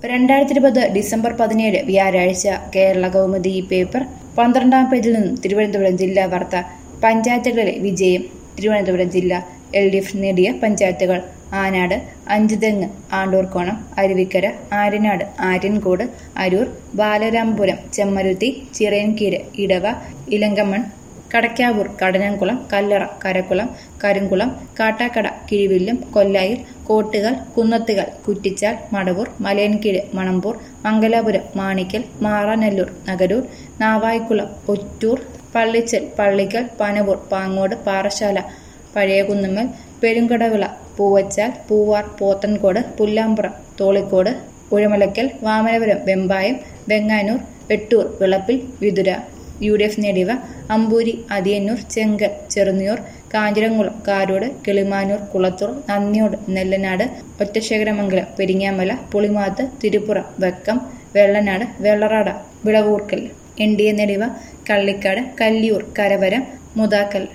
രണ്ടായിരത്തി ഇരുപത് ഡിസംബർ പതിനേഴ് വ്യാഴാഴ്ച കേരള കൗമുദി ഈ പേപ്പർ പന്ത്രണ്ടാം പേജിൽ നിന്നും തിരുവനന്തപുരം ജില്ലാ വാർത്ത പഞ്ചായത്തുകളിലെ വിജയം തിരുവനന്തപുരം ജില്ല എൽ ഡി എഫ് നേടിയ പഞ്ചായത്തുകൾ ആനാട് അഞ്ചുതെങ്ങ് ആണ്ടൂർക്കോണം അരുവിക്കര ആര്യനാട് ആര്യൻകോട് അരൂർ ബാലരാമപുരം ചെമ്മരുത്തി ചിറയൻകീര് ഇടവ ഇലങ്കമ്മൺ കടക്കാവൂർ കടനംകുളം കല്ലറ കരക്കുളം Karinkulam Kattakada കിഴിവില്ലും കൊല്ലായിൽ കോട്ടുകൾ കുന്നത്തുകൾ കുറ്റിച്ചാൽ Madavoor Malayinkeezhu Manambur Mangalapuram Manickal മാറാനെല്ലൂർ Nagaroor Navaikulam Ottoor Pallichal Pallikkal Panavoor Pangode Parassala Pazhayakunnummel Perumkadavila Poovachal Poovar Pothencode Pullampuram Tholicode Uzhamalackal Vamanapuram Vembayam Venganoor Vettoor Vilappil Vithura U D F നേടിയവ Amboori Athiyannoor Chenkal Cherunniyoor Kanjiramkulam Karode Kilimanoor Kulathoor Nanniyode Nellanad Ottasekharamangalam Peringamala Pulimath Thiruppuram Vakkom Vellanad Vellarada Vilavoorkkal N D A നേടിയവ കള്ളിക്കാട് കല്ലിയൂർ കരവരം മുതാക്കൽ